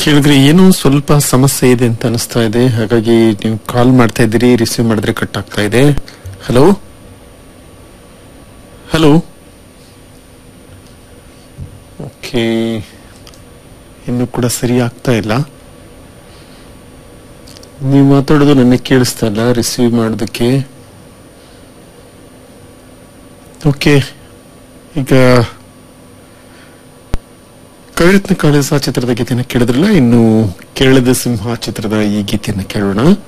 ಕೇಳಿದ್ರೆ ಏನೋ ಸ್ವಲ್ಪ ಸಮಸ್ಯೆ ಇದೆ ಅಂತ ಅನಿಸ್ತಾ ಇದೆ ಹಾಗಾಗಿ ನೀವು ಕಾಲ್ ಮಾಡ್ತಾ ಇದ್ದೀರಿ ರಿಸೀವ್ ಮಾಡಿದ್ರೆ ಕಟ್ ಆಗ್ತಾ ಇದೆ ಹಲೋ ಹಲೋ ಓಕೆ ಇನ್ನು ಕೂಡ ಸರಿ ಆಗ್ತಾ ಇಲ್ಲ ನೀವು ಮಾತಾಡೋದು ನನಗೆ ಕೇಳಿಸ್ತಾ ಇಲ್ಲ ರಿಸೀವ್ ಮಾಡೋದಕ್ಕೆ ಓಕೆ ಈಗ ಕವಿರತ್ನ ಕಾಳಿದಾಸ ಚಿತ್ರದ ಗೀತೆಯನ್ನು ಕೇಳಿದ್ರಲ್ಲ ಇನ್ನು ಕೇಳದ ಸಿಂಹ ಚಿತ್ರದ ಈ ಗೀತೆಯನ್ನು ಕೇಳೋಣ